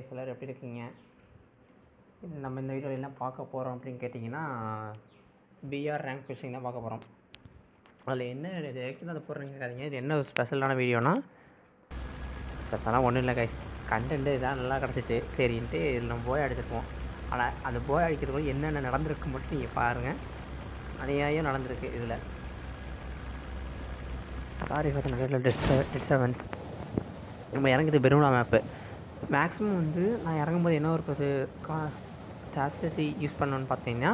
guys எல்லோரும் எப்படி இருக்கீங்க நம்ம இந்த வீடியோவில் என்ன பார்க்க போகிறோம் அப்படின்னு கேட்டிங்கன்னா பிஆர் ரேங்க் ஃபிஷிங் தான் பார்க்க போகிறோம் அதில் என்ன இது ஆக்சுவலாக அதை போடுறீங்க கேட்காதீங்க இது என்ன ஒரு ஸ்பெஷலான வீடியோனா ஸ்பெஷலாக ஒன்றும் இல்லை கைஸ் கண்டென்ட்டு இதான் நல்லா கிடச்சிச்சு சரின்ட்டு இதில் நம்ம போய் அடிச்சிருப்போம் ஆனால் அந்த போய் அடிக்கிறதுக்குள்ள என்னென்ன நடந்திருக்கு மட்டும் நீங்கள் பாருங்கள் அநியாயம் நடந்திருக்கு இதில் சாரி ஃபார் நிறைய டிஸ்டர்ப் டிஸ்டர்பன்ஸ் நம்ம இறங்குது பெருமலா மேப்பு மேக்ஸிமம் வந்து நான் இறங்கும்போது என்ன ஒரு கா ஸ்ட்ராட்டஜி யூஸ் பண்ணணும்னு பார்த்தீங்கன்னா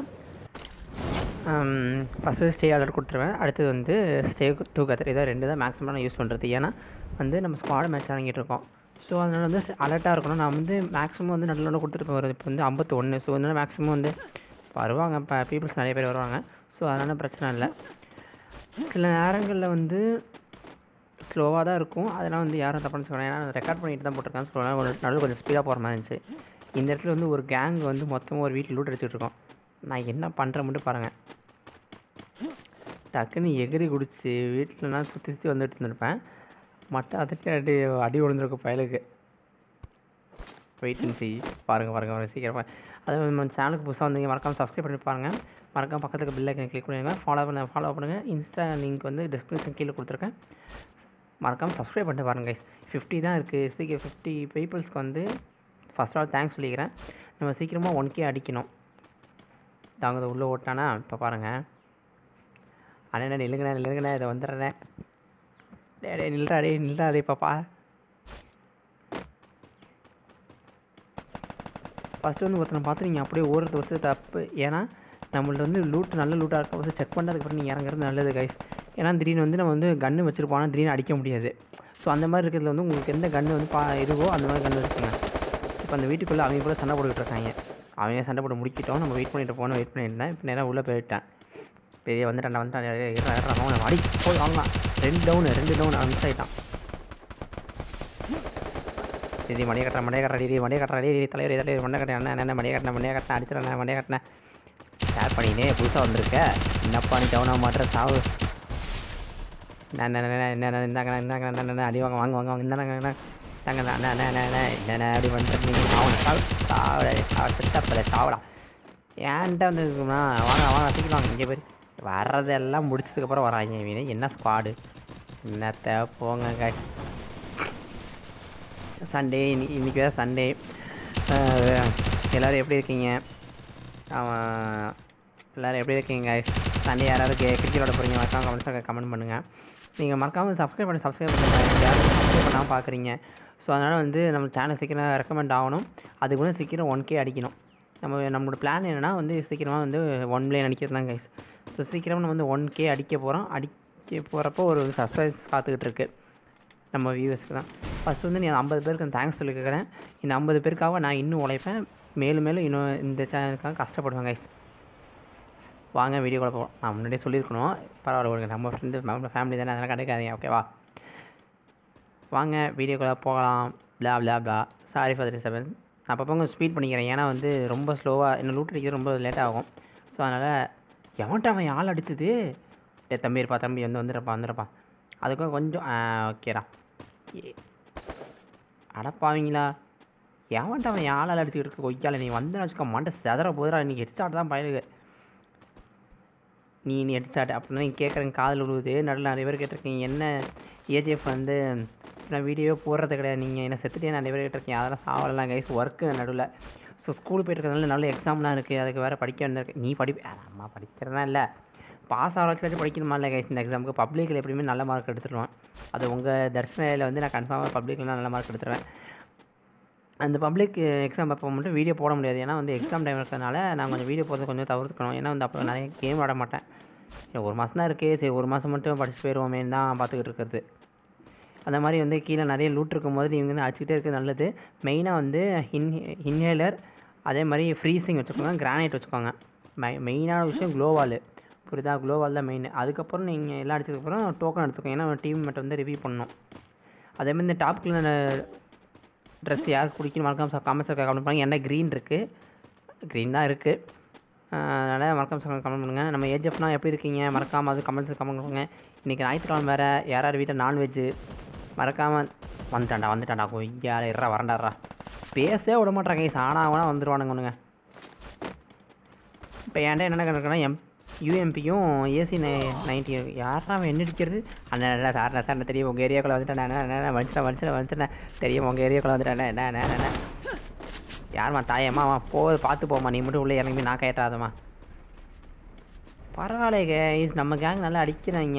ஃபஸ்ட்டு ஸ்டே ஆர்டர் கொடுத்துருவேன் அடுத்தது வந்து ஸ்டே டூ கத்தர் இதான் ரெண்டு தான் மேக்ஸிமம் நான் யூஸ் பண்ணுறது ஏன்னா வந்து நம்ம ஸ்குவாட் மேட்ச் இறங்கிட்டு இருக்கோம் ஸோ அதனால் வந்து அலர்ட்டாக இருக்கணும் நான் வந்து மேக்ஸிமம் வந்து நல்ல நல்ல கொடுத்துருப்பேன் ஒரு இப்போ வந்து ஐம்பத்தி ஒன்று ஸோ அதனால் மேக்ஸிமம் வந்து வருவாங்க இப்போ பீப்புள்ஸ் நிறைய பேர் வருவாங்க ஸோ அதனால் பிரச்சனை இல்லை சில நேரங்களில் வந்து ஸ்லோவாக தான் இருக்கும் அதெல்லாம் வந்து யாரும் தப்புன்னு சொல்கிறேன் ஏன்னா ரெக்கார்ட் பண்ணிட்டு தான் போட்டிருக்கேன் ஸோ அதனால் கொஞ்சம் நடுவில் கொஞ்சம் ஸ்பீடாக போகிற மாதிரி இருந்துச்சு இந்த இடத்துல வந்து ஒரு கேங் வந்து மொத்தமாக ஒரு வீட்டில் லூட் அடிச்சுட்டு இருக்கோம் நான் என்ன பண்ணுறேன் மட்டும் பாருங்கள் டக்குன்னு எகிரி குடிச்சு வீட்டிலனா சுற்றி சுற்றி வந்துட்டு இருந்திருப்பேன் மட்டும் அதுக்கு அடி அடி விழுந்திருக்கும் பயலுக்கு வெயிட் அண்ட் சி பாருங்கள் பாருங்கள் பாருங்கள் சீக்கிரமாக அது நம்ம சேனலுக்கு புதுசாக வந்தீங்க மறக்காமல் சப்ஸ்கிரைப் பண்ணி பாருங்கள் மறக்காம பக்கத்துக்கு பில் ஐக்கன் கிளிக் பண்ணிடுங்க ஃபாலோ பண்ண ஃபாலோ பண்ணுங்கள் இன்ஸ்டா லிங்க் வந்து டிஸ்கிரிப்ஷன் கீழே கொடுத்துருக்கேன் மறக்காமல் சப்ஸ்கிரைப் பண்ணிட்டு பாருங்க கைஸ் ஃபிஃப்டி தான் இருக்குது சீக்கிரம் ஃபிஃப்டி பீப்புள்ஸ்க்கு வந்து ஃபஸ்ட் ஆல் தேங்க்ஸ் சொல்லிக்கிறேன் நம்ம சீக்கிரமாக ஒன் கே அடிக்கணும் தாங்க உள்ளே ஓட்டானா இப்போ பாருங்கள் அண்ணே நில்லுங்கண்ணே நில்லுங்கண்ணே இதை வந்துடுறேனே டே டே நில்றா டே நில்றா டே பாப்பா ஃபஸ்ட்டு வந்து ஒருத்தனை பார்த்து நீங்கள் அப்படியே ஓடுறது வந்து தப்பு ஏன்னா நம்மள்ட்ட வந்து லூட் நல்ல லூட்டாக இருக்க வந்து செக் பண்ணதுக்கப்புறம் நீங்கள் இறங்குறது நல்லது கைஸ் ஏன்னா திடீர்னு வந்து நம்ம வந்து கன்று வச்சுருப்போம் திடீர்னு அடிக்க முடியாது ஸோ அந்த மாதிரி இருக்கிறதுல வந்து உங்களுக்கு எந்த கன்று வந்து பா இதுவோ அந்த மாதிரி கன்று இருக்குங்க இப்போ அந்த வீட்டுக்குள்ளே அவங்க கூட சண்டை போட்டுக்கிட்டு இருக்காங்க அவங்க சண்டை போட்டு முடிக்கிட்டோம் நம்ம வெயிட் பண்ணிட்டு போனோம் வெயிட் பண்ணியிருந்தேன் இப்போ நேராக உள்ளே போயிட்டேன் பெரிய வந்துட்டான் வந்துட்டான் அவனை அடி போய் வாங்கலாம் ரெண்டு டவுனு ரெண்டு டவுன் மிஸ் ஆகிட்டான் சரி மடியை கட்டுறேன் மடியை கட்டுறா டீ மடியை கட்டுறா டீ தலைவர் தலைவர் மண்டை கட்டேன் அண்ணன் என்ன மடியை கட்டினேன் மடியை கட்டினேன் அடிச்சிடறேன் மடியை கட்டினேன் ஷேர் பண்ணினே புதுசாக வந்திருக்க என்னப்பா நீ டவுனாக மாட்டுற சாவு என்ன என்ன இந்தாங்க இந்தாங்க என்ன அடி வாங்க வாங்க வாங்க வாங்க இந்தாங்க தாங்க அண்ணா அண்ணா அண்ணா அண்ணா என்னண்ணா அப்படி வந்துட்டு நீங்கள் அவனை சாவு சாவட சாவ சித்தப்பல சாவடா ஏன்ட்ட வந்து வாங்க வாங்க சீக்கிரம் வாங்க இங்கே போய் வர்றதெல்லாம் முடிச்சதுக்கப்புறம் வராங்க இவங்க என்ன ஸ்குவாடு என்னத்த போங்க காய் சண்டே இன்னைக்கு இன்றைக்கி வேறு சண்டே எல்லோரும் எப்படி இருக்கீங்க அவன் எல்லோரும் எப்படி இருக்கீங்க சண்டே யாராவது கே கிரிக்கெட் விளாட போகிறீங்க மறக்காம கமெண்ட்ஸாக கமெண்ட் பண்ணுங்கள் நீங்கள் மறக்காமல் சப்ஸ்கிரைப் பண்ணி சப்ஸ்கிரைப் பண்ணுங்கள் யாரும் சப்ஸ்கிரைப் பண்ணாமல் பார்க்குறீங்க ஸோ அதனால் வந்து நம்ம சேனல் சீக்கிரம் ரெக்கமெண்ட் ஆகணும் அதுக்கு வந்து சீக்கிரம் ஒன் கே அடிக்கணும் நம்ம நம்மளோட பிளான் என்னென்னா வந்து சீக்கிரமாக வந்து ஒன் பிளேன் அடிக்கிறது தான் கைஸ் ஸோ சீக்கிரமாக நம்ம வந்து ஒன் கே அடிக்க போகிறோம் அடிக்க போகிறப்போ ஒரு சர்ப்ரைஸ் காத்துக்கிட்டு இருக்கு நம்ம வியூவர்ஸ்க்கு தான் ஃபஸ்ட்டு வந்து நீ ஐம்பது பேருக்கு தேங்க்ஸ் சொல்லிக்கிறேன் இந்த ஐம்பது பேருக்காக நான் இன்னும் உழைப்பேன் மேலும் மேலும் இன்னும் இந்த சேனலுக்காக கஷ்டப்படுவேன் கைஸ் வாங்க வீடியோ கூட போவோம் நான் முன்னாடியே சொல்லியிருக்கணும் பரவாயில்ல கொடுங்க நம்ம ஃப்ரெண்டு நம்ம ஃபேமிலி தானே அதெல்லாம் கிடைக்காதீங்க ஓகேவா வாங்க வீடியோக்குள்ளே போகலாம் blah blah blah sorry for seven நான் அப்பப்போ கொஞ்சம் ஸ்பீட் பண்ணிக்கிறேன் ஏன்னா வந்து ரொம்ப ஸ்லோவாக என்ன லூட் அடிக்கிறது ரொம்ப லேட் ஆகும் ஸோ அதனால் எவன்ட்ட அவன் ஆள் அடிச்சது ஏ தம்பி இருப்பா தம்பி வந்து வந்துடுறப்பா வந்துடுறப்பா அதுக்கும் கொஞ்சம் ஓகேடா அடப்பாவீங்களா எவன்ட்ட அவன் ஆளால் அடிச்சுக்கிட்டு இருக்க கொய்யால நீ வந்து வச்சுக்க மண்டை செதற போதுடா நீ ஹெட்ஸ்டார்ட் தான் பயலுக்கு நீ நீ ஹெட்ஸ்டார்ட் அப்படின்னா நீங்கள் கேட்குறேங்க காதில் விழுவுது நடுவில் நிறைய பேர் கேட்டிருக்கீங்க என்ன ஏஜிஎஃப் வந்து நான் வீடியோ போடுறது கிடையாது நீங்கள் என்ன செத்துட்டே நிறைய பேர் கேட்டிருக்கீங்க அதெல்லாம் சாவலாம் கைஸ் ஒர்க்கு நடுவில் ஸோ ஸ்கூல் போயிட்டு இருக்கிறதுனால நல்ல எக்ஸாம்லாம் இருக்குது அதுக்கு வேறு படிக்க வேண்டியிருக்கு நீ படிப்பு அம்மா படிக்கிறதா இல்லை பாஸ் ஆகிற வச்சு படிக்கணுமா இல்லை கைஸ் இந்த எக்ஸாமுக்கு பப்ளிக்கில் எப்படியுமே நல்ல மார்க் எடுத்துருவேன் அது உங்கள் தர்ஷனையில் வந்து நான் கன்ஃபார்மாக பப்ளிக்கில் நல்ல மார்க் எடுத்துருவேன் அந்த பப்ளிக் எக்ஸாம் அப்போ மட்டும் வீடியோ போட முடியாது ஏன்னா வந்து எக்ஸாம் டைம் இருக்கிறதுனால நான் கொஞ்சம் வீடியோ போகிறது கொஞ்சம் தவிர்த்துக்கணும் ஏன்னா வந்து அப்போ நிறைய கேம் விளாட மாட்டேன் ஒரு மாதம் தான் இருக்குது சரி ஒரு மாதம் மட்டும் படிச்சு போயிடுவோமேன்னு தான் பார்த்துக்கிட்டு இருக்கிறது அந்த மாதிரி வந்து கீழே நிறைய லூட் இருக்கும்போது நீங்கள் வந்து அடிச்சுக்கிட்டே இருக்கிறது நல்லது மெயினாக வந்து இன் இன்ஹேலர் அதே மாதிரி ஃப்ரீசிங் வச்சுக்கோங்க கிரானைட் வச்சுக்கோங்க மெ மெயினான விஷயம் க்ளோவால் புரியுதா க்ளோவால் தான் மெயின் அதுக்கப்புறம் நீங்கள் எல்லாம் அடிச்சதுக்கப்புறம் டோக்கன் எடுத்துக்கோங்க ஏன்னா டீம் மட்டும் வந்து ரிவ்யூ பண்ணணும் அதேமாதிரி இந்த டாப் கிளர் ட்ரெஸ் யாருக்கு பிடிக்கணும் மறக்காம கமெண்ட்ஸ் இருக்க கமெண்ட் பண்ணுங்கள் என்ன க்ரீன் இருக்குது க்ரீன் தான் இருக்குது அதனால் மறக்காம கமெண்ட் பண்ணுங்கள் நம்ம ஏஜெஃப்னா எப்படி இருக்கீங்க மறக்காமல் அது கமெண்ட்ஸ் கமெண்ட் பண்ணுங்கள் இன்றைக்கி ஞாயிற்றுக்கிழமை வேறு யார் யார் வீட்டில் நான்வெஜ்ஜு மறக்காமல் வந்துட்டான்டா வந்துட்டான்டா கொய்யால இருறா வரண்டாடுறா பேசவே விட மாட்டாங்க கைஸ் ஆனால் அவனா வந்துடுவானுங்க ஒன்றுங்க இப்போ என்கிட்ட என்ன கணக்குன்னா எம் யூஎம்பியும் ஏசி நை நைன்டி யாரா அவன் என்ன அடிக்கிறது அண்ணன் என்ன சார் சார் என்ன தெரியும் உங்கள் ஏரியாக்குள்ளே வந்துட்டேன் என்ன என்ன வந்துட்டேன் வந்துட்டேன் வந்துட்டேன் தெரியும் உங்கள் ஏரியாக்குள்ளே வந்துட்டேன் என்ன என்ன என்ன யாரும்மா தாயம்மா அவன் போ பார்த்து போம்மா நீ மட்டும் உள்ளே இறங்கி நான் கேட்டாதம்மா பரவாயில்ல கைஸ் நம்ம கேங் நல்லா அடிக்கிறாங்க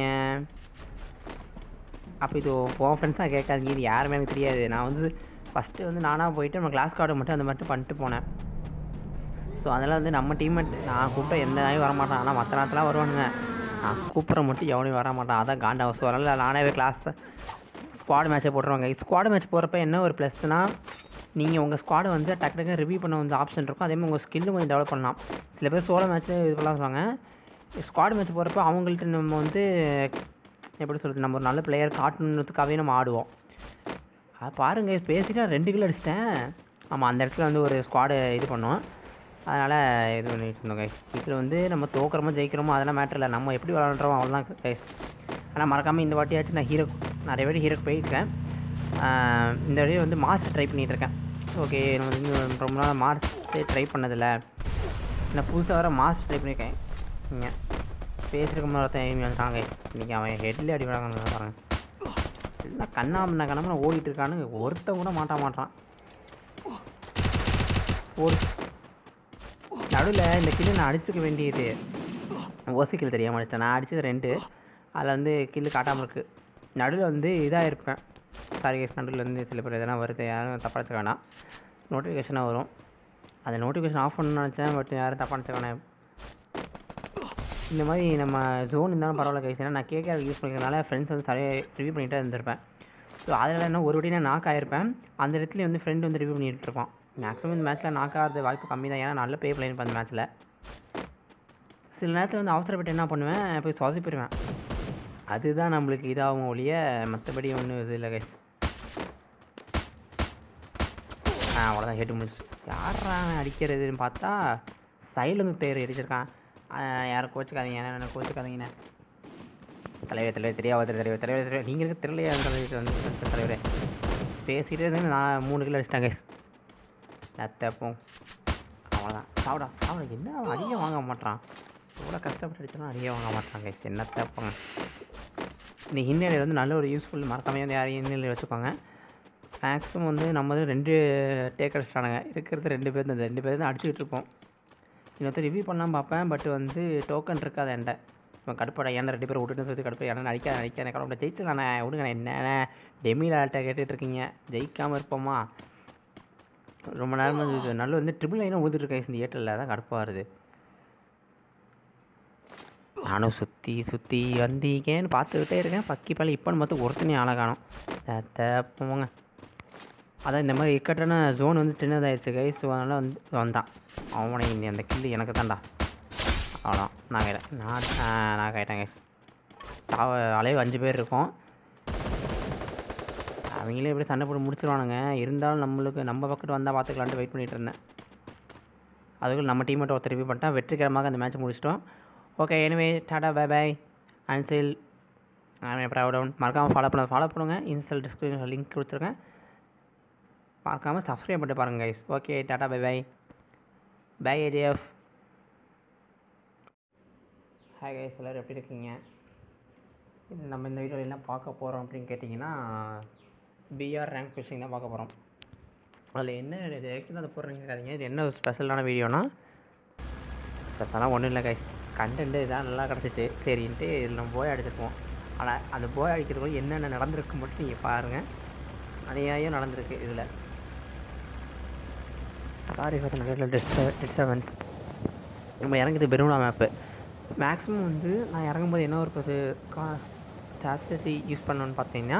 அப்போ இது உன் ஃப்ரெண்ட்ஸாக கேட்காதீங்க இது யாருமே எனக்கு தெரியாது நான் வந்து ஃபஸ்ட்டு வந்து நானாக போயிட்டு நம்ம கிளாஸ் கார்டு மட்டும் அந்த மட்டும் பண்ணிட்டு போனேன் ஸோ அதனால் வந்து நம்ம டீம்மேட் நான் கூப்பிட்ட எந்த நாயும் வரமாட்டான் ஆனால் மற்ற நேரத்துலாம் வருவானுங்க நான் கூப்பிட்ற மட்டும் எவனையும் வர மாட்டான் அதான் காண்டா ஸோ அதனால் நானே கிளாஸ் ஸ்குவாட் மேட்ச்சை போட்டுருவாங்க ஸ்குவாட் மேட்ச் போகிறப்ப என்ன ஒரு ப்ளஸ்னால் நீங்கள் உங்கள் ஸ்குவாடை வந்து டக்கு டக்கு ரிவ்யூ பண்ண வந்து ஆப்ஷன் இருக்கும் அதே மாதிரி உங்கள் ஸ்கில்லும் கொஞ்சம் டெவலப் பண்ணலாம் சில பேர் சோலோ மேட்ச்சு இது பண்ணலாம் சொல்லுவாங்க ஸ்குவாட் மேட்ச் போகிறப்ப அவங்கள்ட்ட நம்ம வந்து எப்படி சொல்கிறது நம்ம ஒரு நல்ல பிளேயர் காட்டணுன்றதுக்காகவே நம்ம ஆடுவோம் அது பாருங்க பேசிட்டு நான் ரெண்டு கிலோ அடிச்சிட்டேன் ஆமாம் அந்த இடத்துல வந்து ஒரு ஸ்குவாடு இது பண்ணோம் அதனால் இது பண்ணிட்டு இருந்தோம் கைஸ் இதில் வந்து நம்ம தோக்குறோமோ ஜெயிக்கிறோமோ அதெல்லாம் மேட்ரு இல்லை நம்ம எப்படி விளாட்றோம் அவ்வளோதான் கைஸ் ஆனால் மறக்காமல் இந்த வாட்டியாச்சும் நான் ஹீரோ நிறைய வாட்டி ஹீரோக்கு போயிருக்கேன் ஆஹ் இந்த வாட்டி வந்து மாஸ் ட்ரை பண்ணிகிட்டு இருக்கேன் ஓகே நம்ம வந்து ரொம்ப நாள் மாஸ் ட்ரை பண்ணதில்லை நான் புதுசாக வர மாஸ் ட்ரை பண்ணியிருக்கேன் இங்கே பேசியிருக்க மாதிரி ஒருத்தன் எய்மி வந்துட்டாங்க இன்றைக்கி அவன் ஹெட்லேயே அடி விடாங்க பாருங்க எல்லாம் கண்ணாமண்ணா கண்ணாமண்ணா ஓடிட்டு இருக்கானுங்க ஒருத்தன் கூட மாட்ட மாட்டான் ஒரு நடுவில் இந்த கில்லு நான் அடிச்சுக்க வேண்டியது ஓசி கில் தெரியாமல் அடித்தேன் நான் அடித்தது ரெண்டு அதில் வந்து கில்லு காட்டாமல் இருக்குது நடுவில் வந்து இதாக இருப்பேன் சாரி கேஸ் நடுவில் வந்து சில பேர் எதனா வருது யாரும் தப்பாக எடுத்துக்க வேணாம் நோட்டிஃபிகேஷனாக வரும் அந்த நோட்டிஃபிகேஷன் ஆஃப் பண்ணணும்னு நினச்சேன் பட் யாரும் தப்பாக எடுத்துக்க வேணாம் இந்த மாதிரி நம்ம ஜோன் இருந்தாலும் பரவாயில்ல கைஸ் ஏன்னா நான் கேட்க யூஸ் பண்ணிக்கிறதுனால ஃப்ரெண்ட்ஸ் வந்து சரியாக ரிவ்யூ பண்ணிகிட்டே இருந்திருப்பேன் ஸோ அதில் என்ன ஒரு வாட்டி நான் நாக் ஆயிருப்பேன் அந்த இடத்துல வந்து ஃப்ரெண்ட் வந்து ரிவ்யூ பண்ணிட்டு இருப்பான் மேக்ஸிமம் இந்த மேட்ச்சில் நாக் ஆகிறது வாய்ப்பு கம்மி தான் ஏன்னா நல்ல பே பண்ணியிருப்பேன் அந்த மேட்ச்சில் சில நேரத்தில் வந்து அவசரப்பட்டு என்ன பண்ணுவேன் போய் சொதப்பிடுவேன் அதுதான் நம்மளுக்கு இதாகும் ஒழிய மற்றபடி ஒன்றும் இது இல்லை கைஸ் ஆ அவ்வளோதான் ஹெட் முடிச்சு யாரா அவன் அடிக்கிறதுன்னு பார்த்தா சைடில் வந்து தேர் அடிச்சிருக்கான் ஆ, யாரும் கோச்சுக்காதீங்க என்ன கோச்சுக்காதீங்கண்ணே தலைவர் தலைவர் தெரியாத தலைவர் தலைவர் தலைவர் நீங்கள் இருக்க தெரியலையா தலைவர் வந்து தலைவரே பேசிகிட்டே இருந்து நான் மூணு கிலோ அடிச்சிட்டேன் கைஸ் நத்தப்போம் அவ்வளோதான் சாப்பிடா சாப்பிட என்ன அவன் அடியே வாங்க மாட்டான் எவ்வளோ கஷ்டப்பட்டு அடிச்சாலும் அடியே வாங்க மாட்டான் கைஸ் என்ன தப்போங்க இந்த ஹிந்நேலில் வந்து நல்ல ஒரு யூஸ்ஃபுல் மறக்காம வந்து யாரையும் ஹிந்நேலில் வச்சுக்கோங்க மேக்ஸிமம் வந்து நம்ம வந்து ரெண்டு டேக் அடிச்சிட்டானுங்க இருக்கிறது ரெண்டு பேர் தான் இந்த ரெண்டு பேர் தான் அடிச்சுக்கிட்டு இருப்போம் இன்னொருத்தர் ரிவ்யூ பண்ணலாம் பார்ப்பேன் பட் வந்து டோக்கன் இருக்காது என்கிட்ட இப்போ கடுப்படா ஏன்னா ரெண்டு பேரும் விட்டுட்டு சொல்லி கடுப்பு ஏன்னா நடிக்காத நடிக்காத கடவுளை ஜெயிச்சுக்கலாண்ணே விடுங்க என்ன டெமியில் ஆள்கிட்ட கேட்டுட்டு இருக்கீங்க ஜெயிக்காமல் இருப்போமா ரொம்ப நேரமாக இது நல்ல வந்து ட்ரிபிள் லைனாக விழுந்துட்டு இருக்கேன் இந்த ஏட்டலில் தான் கடுப்பாக வருது நானும் சுற்றி சுற்றி வந்தீங்கன்னு பார்த்துக்கிட்டே இருக்கேன் பக்கி பள்ளி இப்போன்னு பார்த்து ஒருத்தனையும் ஆளை காணும் போங்க அதான் இந்த மாதிரி இக்கட்டான ஜோன் வந்து சின்னதாகிடுச்சு கை ஸோ அதனால் வந்து வந்தான் அவனை இந்த அந்த கில்லு எனக்கு தான்டா அவ்வளோ நான் கேட்டேன் நான் ஆ, நான் கேட்டேன் கைஸ் தாவ அலைவு அஞ்சு பேர் இருக்கோம் அவங்களே எப்படி சண்டை போட்டு முடிச்சிருவானுங்க இருந்தாலும் நம்மளுக்கு நம்ம பக்கத்து வந்தால் பார்த்துக்கலான்ட்டு வெயிட் பண்ணிட்டு இருந்தேன் அதுக்குள்ள நம்ம டீமேட் ஒருத்தர் ரிவ்யூ பண்ணிட்டா வெற்றிகரமாக அந்த மேட்ச் முடிச்சிட்டோம் okay anyway tata bye bye அன்சில் ப்ரௌடவுன் மறக்காமல் ஃபாலோ பண்ண ஃபாலோ பண்ணுங்கள் இன்ஸ்டால் டிஸ்கிரிப்ஷன் லிங்க் கொடுத்துருக்கேன் மறக்காமல் சப்ஸ்கிரைப் பண்ணிட்டு பாருங்கள் guys okay tata bye bye bye AGF hi guys எல்லோரும் எப்படி இருக்கீங்க இது நம்ம இந்த வீடியோவில் என்ன பார்க்க போகிறோம் அப்படின்னு கேட்டிங்கன்னா பிஆர் ரேங்க் ஃபிஷிங் தான் பார்க்க போகிறோம் அதில் என்ன இது ஆக்சுவலாக அதை போடுறீங்க கேட்காதீங்க இது என்ன ஒரு ஸ்பெஷலான வீடியோனா ஸ்பெஷலாக ஒன்றும் இல்லை கைஸ் கண்டென்ட்டு இதான் நல்லா கிடச்சிச்சு சரின்ட்டு இதில் நம்ம போய் அடிச்சிருப்போம் ஆனால் அந்த போய் அடிக்கிறதுக்குள்ள என்னென்ன நடந்திருக்கு மட்டும் நீங்கள் பாருங்கள் அநியாயம் நடந்திருக்கு இதில் சாரி ஃபார் நிறைய டிஸ்டர் டிஸ்டர்பன்ஸ் நம்ம இறங்குது பெருமலா மேப்பு மேக்ஸிமம் வந்து நான் இறங்கும்போது என்ன ஒரு பத்து கா ஸ்ட்ராட்டஜி யூஸ் பண்ணணும்னு பார்த்தீங்கன்னா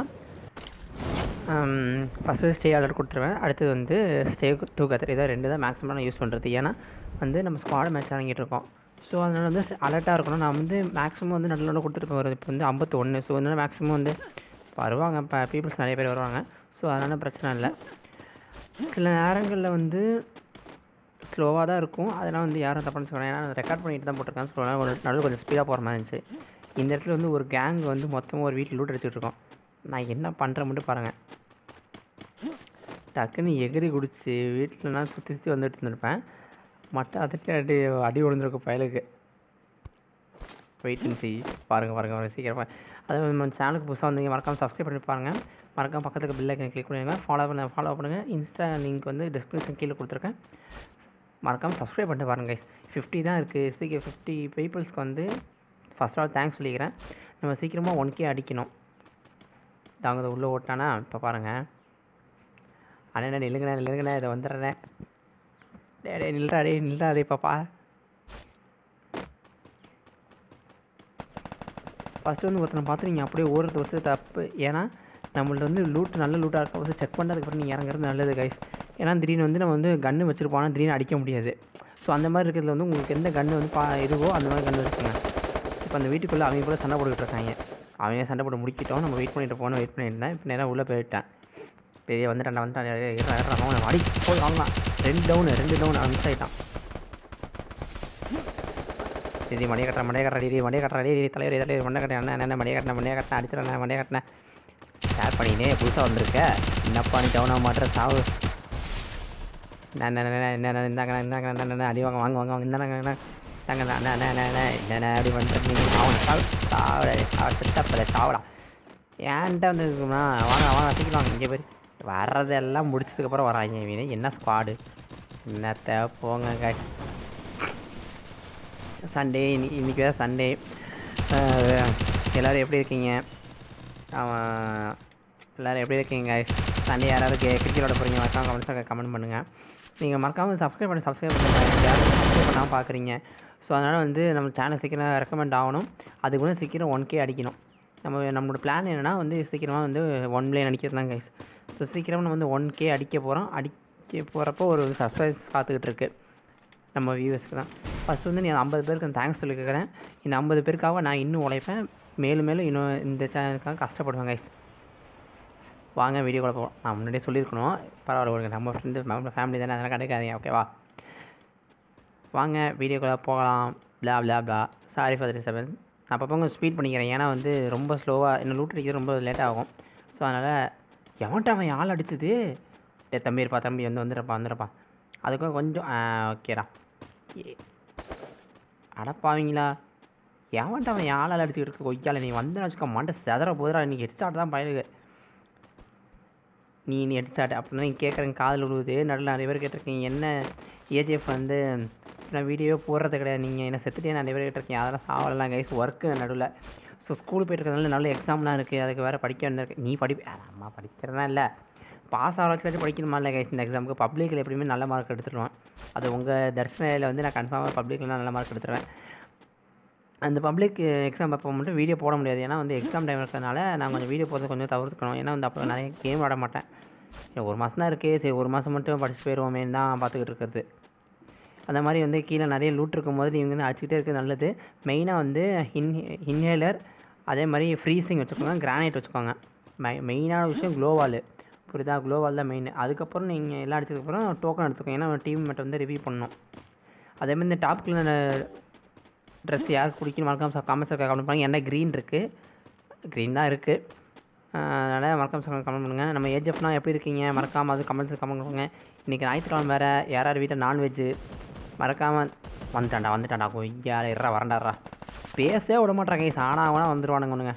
ஃபஸ்ட்டு ஸ்டே ஆர்டர் கொடுத்துருவேன் அடுத்தது வந்து ஸ்டே டூ கத்தர் இதான் ரெண்டு தான் மேக்ஸிமம் நான் யூஸ் பண்ணுறது ஏன்னா வந்து நம்ம ஸ்குவாட் மேட்ச் இறங்கிட்டு இருக்கோம் ஸோ அதனால் வந்து அலர்ட்டாக இருக்கணும் நான் வந்து மேக்ஸிமம் வந்து நல்ல நல்ல கொடுத்துட்டு வருது இப்போ வந்து ஐம்பத்தி ஒன்று ஸோ அதனால் மேக்ஸிமம் வந்து வருவாங்க இப்போ பீப்புள்ஸ் நிறைய பேர் வருவாங்க ஸோ அதனால் பிரச்சனை இல்லை சில நேரங்களில் வந்து ஸ்லோவாக தான் இருக்கும் அதெல்லாம் வந்து யாரும் தப்பாக சொல்கிறேன் ஏன்னா ரெக்கார்ட் பண்ணிட்டு தான் போட்டிருக்கேன் ஸோ அதனால் கொஞ்சம் நடுவில் கொஞ்சம் ஸ்பீடாக போகிற மாதிரி இருந்துச்சு இந்த இடத்துல வந்து ஒரு கேங் வந்து மொத்தமாக ஒரு வீட்டில் லூட் அடிச்சுட்டு இருக்கோம் நான் என்ன பண்ணுறேன் மட்டும் பாருங்கள் டக்குன்னு எகிரி குடிச்சு வீட்டிலனா சுற்றி சுற்றி வந்துட்டு இருந்திருப்பேன் மட்டை அதட்டி அடி அடி விழுந்திருக்கும் பயலுக்கு வெயிட் அண்ட் சி பாருங்கள் பாருங்கள் பாருங்க சீக்கிரமாக அதாவது நம்ம சேனலுக்கு புதுசாக வந்தீங்க மறக்காமல் சப்ஸ்கிரைப் பண்ணி பாருங்கள் மறக்காம பக்கத்துக்கு பில்லை கிளிக் பண்ணிடுங்க ஃபாலோ பண்ண ஃபாலோ பண்ணுங்கள் இன்ஸ்டா லிங்க் வந்து டிஸ்கிரிப்ஷன் கீழே கொடுத்துருக்கேன் மறக்காமல் சப்ஸ்கிரைப் பண்ணிட்டு பாருங்க ஃபிஃப்டி தான் இருக்குது சீக்கிரம் ஃபிஃப்டி பீப்புள்ஸ்க்கு வந்து ஃபஸ்ட் ஆல் தேங்க்ஸ் சொல்லிக்கிறேன் நம்ம சீக்கிரமாக ஒன் கே அடிக்கணும் தாங்க உள்ளே ஓட்டானா இப்போ பாருங்கள் அண்ணே நில்லுங்கண்ணே நில்லுங்கண்ணே இதை வந்துடுறேண்ணே டே டே நில்றா டே நில்றா டே பாப்பா ஃபஸ்ட்டு வந்து ஒருத்தனை பார்த்து நீங்கள் அப்படியே ஓடுறது வந்து தப்பு ஏன்னா நம்மள்ட்ட வந்து லூட் நல்ல லூட்டாக இருக்க வந்து செக் பண்ணதுக்கப்புறம் நீங்கள் இறங்குறது நல்லது கைஸ் ஏன்னா திடீர்னு வந்து நம்ம வந்து கன்று வச்சுருப்போம் திடீர்னு அடிக்க முடியாது ஸோ அந்த மாதிரி இருக்கிறதுல வந்து உங்களுக்கு எந்த கன்று வந்து பா இதுவோ அந்த மாதிரி கன்று வச்சுக்கோங்க இப்போ அந்த வீட்டுக்குள்ளே அவங்க கூட சண்டை போட்டுக்கிட்டு இருக்காங்க அவங்க சண்டை போட்டு முடிக்கிட்டோம் நம்ம வெயிட் பண்ணிட்டு போனோம் வெயிட் பண்ணியிருந்தேன் இப்போ நேராக உள்ளே போயிட்டேன் பெரிய வந்துட்டான் வந்துட்டான் அவனை அடி போய் வாங்கலாம் ரெண்டு டவுனு ரெண்டு டவுன் மிஸ் ஆகிட்டான் சரி மணியை கட்டுற மணியை கட்டுற டீ மணியை கட்டுற டீ தலைவர் தலைவர் மண்டை கட்டேன் அண்ணன் என்ன மணியை கட்டின மணியை கட்டின அடிச்சிடறேன் மணியை கட்டினேன் ஷேர் பண்ணினே புதுசாக வந்திருக்க என்னப்பா நீ டவுன் ஆக மாட்டேற சாவு நான் என்ன இந்தாங்க இந்தாங்க என்ன அடி வாங்க வாங்க வாங்க வாங்க இந்தாங்க தாங்க அண்ணா அண்ணா அண்ணா அண்ணா என்னண்ணா அப்படி வந்துட்டு நீங்கள் அவனை சாவு சாவட சாவ சித்தப்பல சாவடா ஏன்ட்ட வந்து இருக்குமா வாங்க வாங்க சீக்கிரம் வாங்க இங்கே போய் வர்றதெல்லாம் முடிச்சதுக்கப்புறம் வராங்க இவங்க என்ன ஸ்குவாடு என்னத்த போங்க காய் சண்டே இன்னைக்கு இன்றைக்கி வேறு சண்டே எல்லோரும் எப்படி இருக்கீங்க அவன் எல்லோரும் எப்படி இருக்கீங்க சண்டே யாராவது கே கிரிக்கெட்டோட போகிறீங்க மறக்காம கமெண்ட்ஸாக கமெண்ட் பண்ணுங்கள் நீங்கள் மறக்காமல் சப்ஸ்கிரைப் பண்ணி சப்ஸ்கிரைப் பண்ணுங்கள் யாரும் சப்ஸ்கிரைப் பண்ணாமல் பார்க்குறீங்க ஸோ அதனால் வந்து நம்ம சேனல் சீக்கிரம் ரெக்கமெண்ட் ஆகணும் அதுக்கு வந்து சீக்கிரம் ஒன் கே அடிக்கணும் நம்ம நம்மளோட பிளான் என்னென்னா வந்து சீக்கிரமாக வந்து ஒன் பிளேன் அடிக்கிறது தான் கைஸ் ஸோ சீக்கிரமாக நம்ம வந்து ஒன் கே அடிக்க போகிறோம் அடிக்க போகிறப்போ ஒரு சர்ப்ரைஸ் காத்துக்கிட்டு இருக்கு நம்ம வியூவர்ஸ்க்கு தான் ஃபஸ்ட் வந்து நீ ஐம்பது பேருக்கு தேங்க்ஸ் சொல்லிக்கிறேன் இந்த ஐம்பது பேருக்காக நான் இன்னும் உழைப்பேன் மேலும் மேலும் இன்னும் இந்த சேனலுக்காக கஷ்டப்படுவேன் கைஸ் வாங்க வீடியோக்குள்ள போவோம் நான் முன்னாடியே சொல்லியிருக்கணும் பரவாயில்ல விடுங்க நம்ம ஃப்ரெண்டு நம்ம ஃபேமிலி தானே அதெல்லாம் கிடைக்காதீங்க ஓகேவா வாங்க வீடியோக்குள்ளே போகலாம் blah blah blah sorry for seven நான் அப்பப்போ கொஞ்சம் ஸ்பீட் பண்ணிக்கிறேன் ஏன்னா வந்து ரொம்ப ஸ்லோவாக என்ன லூட் அடிக்கிறது ரொம்ப லேட் ஆகும் ஸோ அதனால் எவன்ட்ட அவன் ஆள் அடிச்சது டே தம்பி இருப்பா தம்பி வந்து வந்துடுறப்பா வந்துடுறப்பா அதுக்கும் கொஞ்சம் ஓகேடா அடப்பாவீங்களா எவன்ட்ட அவன் ஆளால் அடிச்சுக்கிட்டு இருக்க கொய்யால நீ வந்து வச்சுக்க மண்டை செதற போதுடா நீ ஹெட்ஸ்டார்ட் தான் பயலுக்கு நீ நீ ஹெட்ஸ்டார்ட் அப்படின்னா நீ கேட்குறேன் காதில் விழுவுது நடுவில் நிறைய பேர் கேட்டிருக்கீங்க என்ன ஏஜிஎஃப் வந்து நான் வீடியோ போடுறது கிடையாது நீங்கள் என்ன செத்துட்டே நிறைய பேர் கேட்டிருக்கீங்க அதெல்லாம் சாவலாம் கைஸ் ஒர்க்கு நடுவில் ஸோ ஸ்கூல் போயிட்டு இருக்கிறதுனால நல்ல எக்ஸாம்லாம் இருக்குது அதுக்கு வேறு படிக்க வேண்டியிருக்கு நீ படிப்பு அம்மா படிக்கிறதா இல்லை பாஸ் ஆகிற வச்சு படிக்கணுமா இல்லை கைஸ் இந்த எக்ஸாமுக்கு பப்ளிக்கில் எப்படியுமே நல்ல மார்க் எடுத்துருவேன் அது உங்கள் தர்ஷனையில் வந்து நான் கன்ஃபார்மாக பப்ளிக்கில் நல்ல மார்க் எடுத்துருவேன் அந்த பப்ளிக் எக்ஸாம் அப்போ மட்டும் வீடியோ போட முடியாது ஏன்னா வந்து எக்ஸாம் டைம் இருக்கிறதுனால நான் கொஞ்சம் வீடியோ போகிறது கொஞ்சம் தவிர்த்துக்கணும் ஏன்னா வந்து அப்போ நிறைய கேம் விளாட மாட்டேன் சரி ஒரு மாதம் தான் இருக்குது சரி ஒரு மாதம் மட்டும் படிச்சு போயிடுவோமேன்னு தான் பார்த்துக்கிட்டு இருக்கிறது அந்த மாதிரி வந்து கீழே நிறைய லூட் இருக்கும்போது நீங்கள் வந்து அடிச்சுக்கிட்டே இருக்கிறது நல்லது மெயினாக வந்து இன் இன்ஹேலர் அதே மாதிரி ஃப்ரீசிங் வச்சுக்கோங்க கிரானைட் வச்சுக்கோங்க மெ மெயினான விஷயம் க்ளோவால் புரியுதா க்ளோவால் தான் மெயின் அதுக்கப்புறம் நீங்கள் எல்லாம் அடிச்சதுக்கப்புறம் டோக்கன் எடுத்துக்கோங்க ஏன்னா டீம் மட்டும் வந்து ரிவ்யூ பண்ணணும் அதேமாதிரி இந்த டாப் கிளீனர் ட்ரெஸ் யாருக்கு பிடிக்கும் மறக்காம கமெண்ட்ஸ் இருக்க கமெண்ட் பண்ணுங்கள் என்ன க்ரீன் இருக்குது க்ரீன் தான் இருக்குது அதனால் மறக்காம கமெண்ட் பண்ணுங்கள் நம்ம ஏஜெஃப்னா எப்படி இருக்கீங்க மறக்காமல் அது கமெண்ட்ஸ் கமெண்ட் பண்ணுங்கள் இன்றைக்கி ஞாயிற்றுக்கிழமை வேறு யார் யார் வீட்டில் நான்வெஜ்ஜு மறக்காமல் வந்துட்டான்டா வந்துட்டான்டா கொய்யா இறா வரண்டாடுறா பேசவே விட மாட்டாங்க சாணாவனா வந்துடுவானுங்க ஒன்றுங்க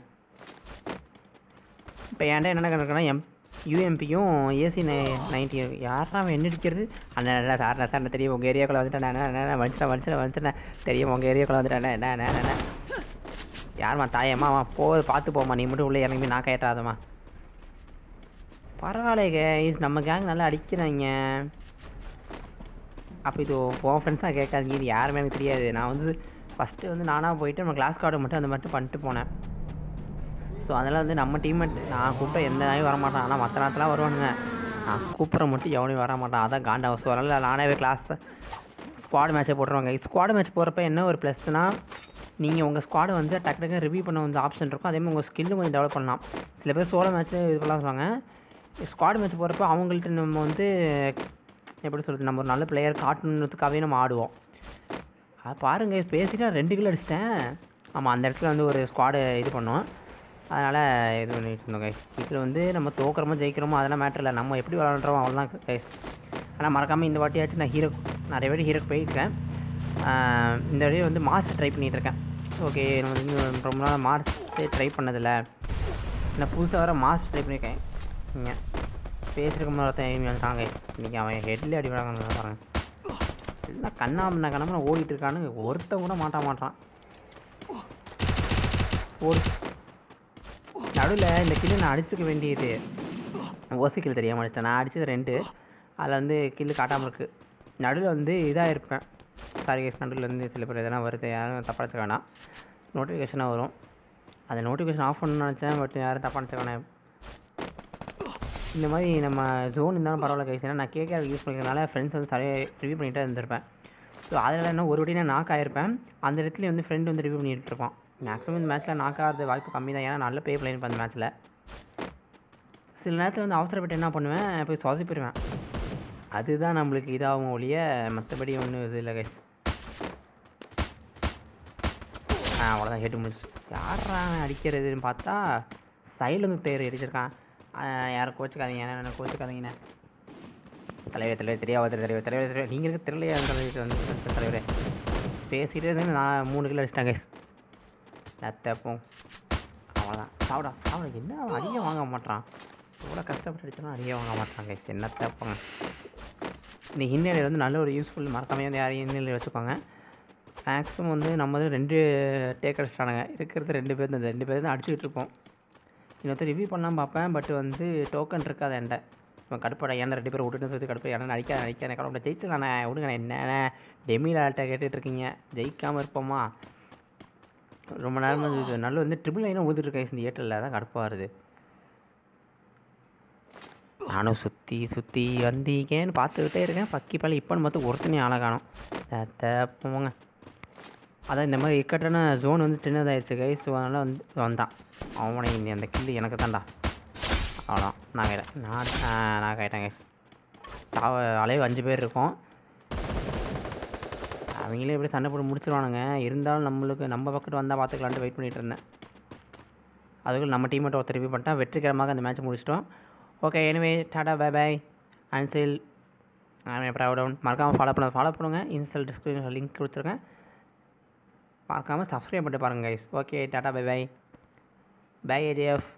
இப்போ என்கிட்ட என்ன கணக்குன்னா எம் யூஎம்பியும் ஏசி நை நைன்ட்டி யாரா அவன் என்ன அடிக்கிறது அண்ணன் என்ன சார் சார் என்ன தெரியும் உங்கள் ஏரியாக்குள்ளே வந்துட்டேன் என்ன என்ன வந்துட்டேன் வந்துட்டேன் வந்துட்டேன் தெரியும் உங்கள் ஏரியாக்குள்ளே வந்துட்டேன் என்ன என்ன என்ன யாரும்மா தாயம்மா அவன் போ பார்த்து போம்மா நீ மட்டும் உள்ளே இறங்கி நான் கேட்டாதம்மா பரவாயில்ல கேஸ் நம்ம கேங் நல்லா அடிக்கிறாங்க அப்போ இது உன் ஃப்ரெண்ட்ஸாக கேட்காதீங்க இது யாருமே எனக்கு தெரியாது நான் வந்து ஃபஸ்ட்டு வந்து நானாக போயிட்டு நம்ம கிளாஸ் கார்டு மட்டும் அந்த மட்டும் பண்ணிட்டு போனேன் ஸோ அதனால் வந்து நம்ம டீம்மேட் நான் கூப்பிட்ட எந்த நாயும் வரமாட்டான் ஆனால் மற்ற நேரத்துலாம் வருவானுங்க நான் கூப்பிட்ற மட்டும் எவனையும் வர மாட்டான் அதான் காண்டா ஸோ அதனால் நானே கிளாஸ் ஸ்குவாட் மேட்ச்சை போட்டுருவாங்க ஸ்குவாட் மேட்ச் போகிறப்ப என்ன ஒரு ப்ளஸ்னால் நீங்கள் உங்கள் ஸ்குவாடை வந்து டக்கு டக்கு ரிவ்யூ பண்ண வந்து ஆப்ஷன் இருக்கும் அதே மாதிரி உங்கள் ஸ்கில்லும் கொஞ்சம் டெவலப் பண்ணலாம் சில பேர் சோலோ மேட்ச்சு இது பண்ணலாம் சொல்லுவாங்க ஸ்குவாட் மேட்ச் போகிறப்ப அவங்கள்ட்ட நம்ம வந்து எப்படி சொல்கிறது நம்ம ஒரு நல்ல பிளேயர் காட்டணுன்றதுக்காகவே நம்ம ஆடுவோம் அது பாருங்கள் பேசிட்டு ரெண்டு கிலோ அடிச்சிட்டேன் ஆமாம் அந்த இடத்துல வந்து ஒரு ஸ்குவாடு இது பண்ணோம் அதனால் இது பண்ணிட்டு இருந்தோம் கைஸ் இதில் வந்து நம்ம தோக்குறோமோ ஜெயிக்கிறோமோ அதெல்லாம் மேட்ரு இல்லை நம்ம எப்படி விளாண்டுறோம் அவ்வளோதான் கைஸ் ஆனால் மறக்காமல் இந்த வாட்டியாச்சும் நான் ஹீரோ நிறைய வாட்டி ஹீரோக்கு போயிருக்கேன் ஆஹ் இந்த வாட்டி வந்து மாஸ்டர் ட்ரை பண்ணிகிட்டு இருக்கேன் ஓகே நம்ம வந்து இன்னும் ரொம்ப நாள் மாஸ்டர் ட்ரை பண்ணதில்ல நான் புதுசாக வர மாஸ்டர் ட்ரை பண்ணியிருக்கேன் இங்கே பேசியிருக்க மாதிரி ஒருத்தன் எய்மி வந்துட்டாங்க இன்றைக்கி அவன் ஹெட்லேயே அடி விடாங்க பாருங்க எல்லாம் கண்ணாமண்ணா கண்ணாமண்ணா ஓடிட்டு இருக்கானு ஒருத்தன் கூட மாட்ட மாட்டான் ஓடு நடுவில் இந்த கில்லு நான் அடிச்சுக்க வேண்டியது ஓசி கில் தெரியாமல் அடிச்சேன் நான் அடித்தது ரெண்டு அதில் வந்து கில்லு காட்டாமல் இருக்குது நடுவில் வந்து இதாக இருப்பேன் சாரி கேஸ் நடுவில் வந்து சில பேர் எதனா வருது யாரும் தப்பாக நினச்ச வேணாம் நோட்டிஃபிகேஷனாக வரும் அந்த நோட்டிஃபிகேஷன் ஆஃப் பண்ணணும்னு நினச்சேன் பட் யாரும் தப்பாக நினச்ச வேணாம் இந்த மாதிரி நம்ம ஜோன் இருந்தாலும் பரவாயில்ல கைஸ் ஏன்னா நான் கேட்க யூஸ் பண்ணிக்கிறதுனால ஃப்ரெண்ட்ஸ் வந்து சரியாக ரிவ்யூ பண்ணிகிட்டே இருந்திருப்பேன் ஸோ அதில் என்ன ஒரு வாட்டி நான் நாக் ஆயிருப்பேன் அந்த இடத்துல வந்து ஃப்ரெண்டு வந்து ரிவ்யூ பண்ணிட்டு இருப்பான் மேக்ஸிமம் இந்த மேட்ச்சில் நாக் ஆகிறது வாய்ப்பு கம்மி தான் ஏன்னா நல்ல பே பண்ணியிருப்பேன் அந்த மேட்ச்சில் சில நேரத்தில் வந்து அவசரப்பட்டு என்ன பண்ணுவேன் போய் சொதப்பிடுவேன் அதுதான் நம்மளுக்கு இதாகும் ஒழிய மற்றபடி ஒன்றும் இது இல்லை கைஸ் ஆ அவ்வளோதான் ஹெட்டு முடிச்சு யாரா அவன் அடிக்கிறதுன்னு பார்த்தா சைடில் வந்து தேர் அடிச்சிருக்கான் ஆ, யாரும் கோச்சுக்காதீங்க என்ன கோச்சுக்காதீங்கண்ணே தலைவர் தலைவர் தெரியாத தலைவர் தலைவர் தலைவர் நீங்கள் இருக்க தெரியலையா தலைவர் வந்து தலைவரே பேசிகிட்டே இருந்து நான் மூணு கிலோ அடிச்சிட்டேன் கைஸ் நத்தப்போம் அவ்வளோதான் சாப்பிடா சாப்பிட என்ன அவன் அடியே வாங்க மாட்டான் எவ்வளோ கஷ்டப்பட்டு அடிச்சாலும் அடியே வாங்க மாட்டான் கைஸ் என்ன தப்போங்க இந்த ஹிந்நேரில் வந்து நல்ல ஒரு யூஸ்ஃபுல் மறக்காம வந்து யாரையும் ஹிந்நேரில் வச்சுக்கோங்க மேக்ஸிமம் வந்து நம்ம வந்து ரெண்டு டேக் அடிச்சிட்டானுங்க இருக்கிறது ரெண்டு பேர் தான் இந்த ரெண்டு பேர் தான் அடிச்சுக்கிட்டு இருப்போம் இன்னொருத்தர் ரிவ்யூ பண்ணலாம் பார்ப்பேன் பட் வந்து டோக்கன் இருக்காது என்கிட்ட இப்போ கடுப்படா ஏன்னா ரெண்டு பேரும் விட்டுட்டு சொல்லி கடுப்பு ஏன்னா நடிக்காத நடிக்காத கடவுளை ஜெயிச்சுக்கலாண்ணே விடுங்கண்ணே என்னண்ணே டெமியில் ஆள்கிட்ட கேட்டுட்டு இருக்கீங்க ஜெயிக்காமல் இருப்போமா ரொம்ப நேரமாக இது நல்ல வந்து ட்ரிபிள் லைனாக விழுந்துட்டு இருக்கேன் இந்த ஏட்டலில் தான் கடுப்பாக வருது நானும் சுற்றி சுற்றி வந்தீங்கன்னு பார்த்துக்கிட்டே இருக்கேன் பக்கி பள்ளி இப்போன்னு பார்த்து ஒருத்தனையும் ஆளை காணும் போங்க அதான் இந்த மாதிரி இக்கட்டான ஜோன் வந்து சின்னதாகிடுச்சு கை ஸோ அதனால் வந்து வந்தான் அவனை இந்த அந்த கில்லு எனக்கு தான்டா அவ்வளோ நான் கேட்டேன் நான் ஆ, நான் கேட்டேன் கைஸ் தாவ அலைவு அஞ்சு பேர் இருக்கோம் அவங்களே எப்படி சண்டை போட்டு முடிச்சிருவானுங்க இருந்தாலும் நம்மளுக்கு நம்ம பக்கத்து வந்தால் பார்த்துக்கலான்ட்டு வெயிட் பண்ணிட்டு இருந்தேன் அதுக்குள்ள நம்ம டீம்மேட் ஒருத்தர் ரிவ்யூ பண்ணிட்டா வெற்றிகரமாக அந்த மேட்ச் முடிச்சிட்டோம் okay anyway tata bye bye அன்சில் ப்ரௌடவுன் மறக்காமல் ஃபாலோ பண்ண ஃபாலோ பண்ணுங்க இன்ஸ்டால் டிஸ்கிரிப்ஷன் லிங்க் கொடுத்துருக்கேன் மறக்காமல் சப்ஸ்கிரைப் பண்ணிட்டு பாருங்கள் guys okay tata bye bye bye AGF